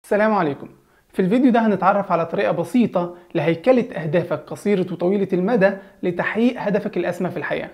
السلام عليكم في الفيديو ده هنتعرف على طريقة بسيطة لهيكلة أهدافك قصيرة وطويلة المدى لتحقيق هدفك الأسمى في الحياة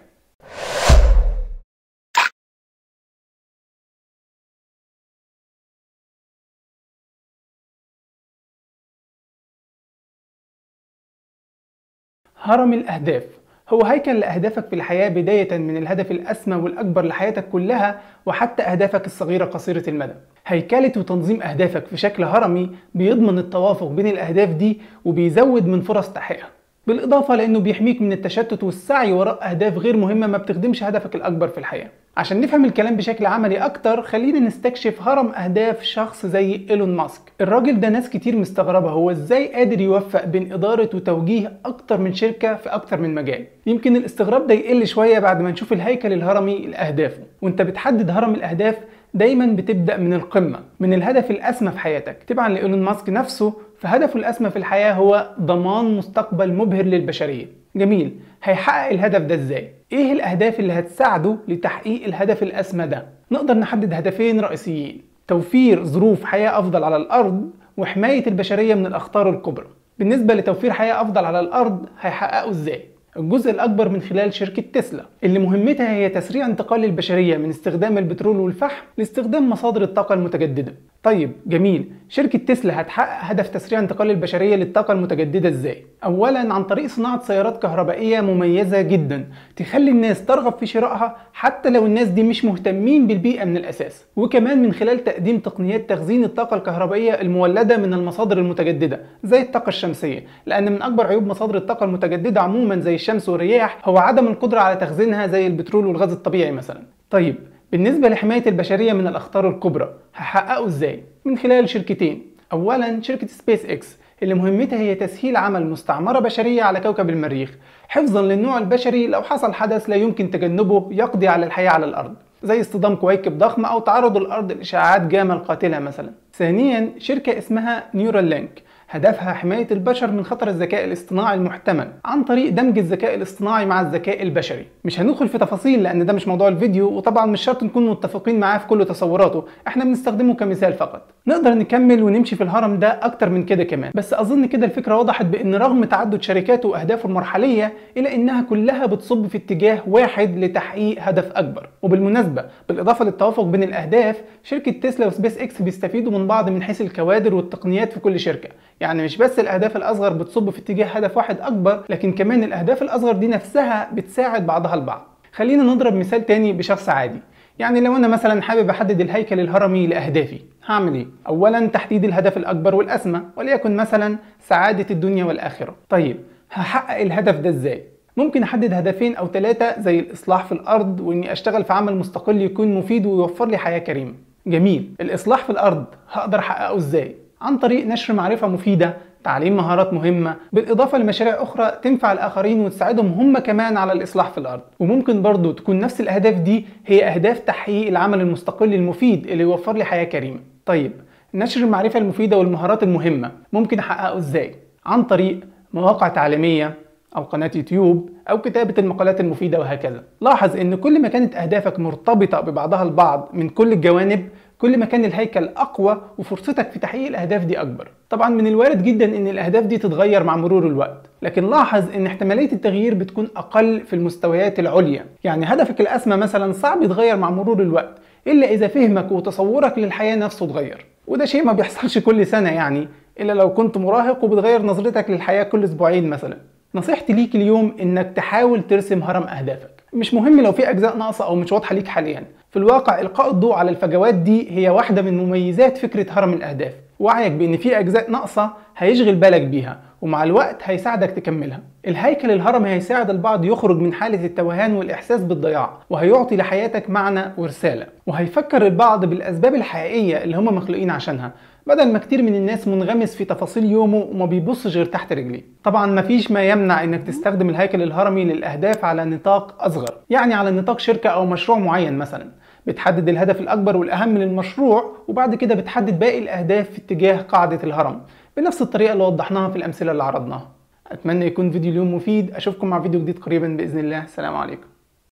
هرم الأهداف هو هيكل لأهدافك في الحياة بداية من الهدف الأسمى والأكبر لحياتك كلها وحتى أهدافك الصغيرة قصيرة المدى هيكلة وتنظيم أهدافك في شكل هرمي بيضمن التوافق بين الأهداف دي وبيزود من فرص تحقيقها بالإضافة لأنه بيحميك من التشتت والسعي وراء أهداف غير مهمة ما بتخدمش هدفك الأكبر في الحياة عشان نفهم الكلام بشكل عملي أكتر خلينا نستكشف هرم أهداف شخص زي إيلون ماسك الراجل ده ناس كتير مستغربة هو إزاي قادر يوفق بين إدارة وتوجيه أكتر من شركة في أكتر من مجال يمكن الاستغراب ده يقل شوية بعد ما نشوف الهيكل الهرمي لأهدافه وانت بتحدد هرم الأهداف دايما بتبدأ من القمة من الهدف الأسمى في حياتك تبعا لإيلون ماسك نفسه فهدفه الأسمى في الحياة هو ضمان مستقبل مبهر للبشرية جميل هيحقق الهدف ده ازاي ايه الاهداف اللي هتساعده لتحقيق الهدف الاسمى ده نقدر نحدد هدفين رئيسيين توفير ظروف حياة افضل على الارض وحماية البشرية من الاخطار الكبرى بالنسبة لتوفير حياة افضل على الارض هيحققه ازاي الجزء الأكبر من خلال شركة تسلا اللي مهمتها هي تسريع انتقال البشرية من استخدام البترول والفحم لاستخدام مصادر الطاقة المتجددة طيب جميل شركة تسلا هتحقق هدف تسريع انتقال البشرية للطاقة المتجددة ازاي؟ أولا عن طريق صناعة سيارات كهربائية مميزة جدا تخلي الناس ترغب في شرائها حتى لو الناس دي مش مهتمين بالبيئة من الأساس وكمان من خلال تقديم تقنيات تخزين الطاقة الكهربائية المولدة من المصادر المتجددة زي الطاقة الشمسية لأن من أكبر عيوب مصادر الطاقة المتجددة عموما زي الشمس والرياح هو عدم القدرة على تخزينها زي البترول والغاز الطبيعي مثلا طيب بالنسبة لحماية البشرية من الأخطار الكبرى هحققه ازاي؟ من خلال شركتين أولا شركة سبيس إكس اللي مهمتها هي تسهيل عمل مستعمرة بشرية على كوكب المريخ حفظا للنوع البشري لو حصل حدث لا يمكن تجنبه يقضي على الحياة على الأرض زي اصطدام كويكب ضخم أو تعرض الأرض لإشعاعات جاما القاتلة مثلا ثانيا شركة اسمها نيورال لينك هدفها حماية البشر من خطر الذكاء الاصطناعي المحتمل عن طريق دمج الذكاء الاصطناعي مع الذكاء البشري مش هندخل في تفاصيل لان ده مش موضوع الفيديو وطبعا مش شرط نكون متفقين معاه في كل تصوراته احنا بنستخدمه كمثال فقط نقدر نكمل ونمشي في الهرم ده اكتر من كده كمان بس اظن كده الفكرة وضحت بان رغم تعدد شركاته واهدافه المرحلية الا انها كلها بتصب في اتجاه واحد لتحقيق هدف اكبر وبالمناسبة بالاضافة للتوافق بين الاهداف شركة تسلا وسبيس اكس بيستفيدوا من بعض من حيث الكوادر والتقنيات في كل شركة يعني مش بس الاهداف الاصغر بتصب في اتجاه هدف واحد اكبر لكن كمان الاهداف الاصغر دي نفسها بتساعد بعضها البعض خلينا نضرب مثال تاني بشخص عادي يعني لو انا مثلا حابب احدد الهيكل الهرمي لاهدافي هعمل ايه اولا تحديد الهدف الاكبر والاسمى وليكن مثلا سعاده الدنيا والاخره طيب هحقق الهدف ده ازاي ممكن احدد هدفين او ثلاثه زي الاصلاح في الارض واني اشتغل في عمل مستقل يكون مفيد ويوفر لي حياه كريمه جميل الاصلاح في الارض هقدر احققه ازاي عن طريق نشر معرفه مفيده تعليم مهارات مهمة بالإضافة لمشاريع أخرى تنفع الآخرين وتساعدهم هم كمان على الإصلاح في الأرض وممكن برضو تكون نفس الأهداف دي هي أهداف تحقيق العمل المستقل المفيد اللي يوفر لي حياة كريمة طيب نشر المعرفة المفيدة والمهارات المهمة ممكن أحققه إزاي؟ عن طريق مواقع تعليمية أو قناة يوتيوب أو كتابة المقالات المفيدة وهكذا لاحظ إن كل ما كانت أهدافك مرتبطة ببعضها البعض من كل الجوانب كل ما كان الهيكل اقوى وفرصتك في تحقيق الاهداف دي اكبر طبعا من الوارد جدا ان الاهداف دي تتغير مع مرور الوقت لكن لاحظ ان احتماليه التغيير بتكون اقل في المستويات العليا يعني هدفك الاسمى مثلا صعب يتغير مع مرور الوقت الا اذا فهمك وتصورك للحياه نفسه اتغير وده شيء ما بيحصلش كل سنه يعني الا لو كنت مراهق وبتغير نظرتك للحياه كل اسبوعين مثلا نصيحتي ليك اليوم انك تحاول ترسم هرم اهدافك مش مهم لو في اجزاء ناقصه او مش واضحه ليك حاليا في الواقع القاء الضوء على الفجوات دي هي واحده من مميزات فكره هرم الاهداف وعيك بان في اجزاء ناقصه هيشغل بالك بيها ومع الوقت هيساعدك تكملها الهيكل الهرمي هيساعد البعض يخرج من حالة التوهان والإحساس بالضياع وهيعطي لحياتك معنى ورسالة وهيفكر البعض بالأسباب الحقيقية اللي هم مخلوقين عشانها بدل ما كتير من الناس منغمس في تفاصيل يومه وما بيبصش غير تحت رجليه طبعا مفيش ما يمنع انك تستخدم الهيكل الهرمي للاهداف على نطاق اصغر يعني على نطاق شركه او مشروع معين مثلا بتحدد الهدف الاكبر والاهم للمشروع وبعد كده بتحدد باقي الاهداف في اتجاه قاعده الهرم بنفس الطريقه اللي وضحناها في الامثله اللي عرضناها اتمنى يكون فيديو اليوم مفيد اشوفكم مع فيديو جديد قريبا باذن الله سلام عليكم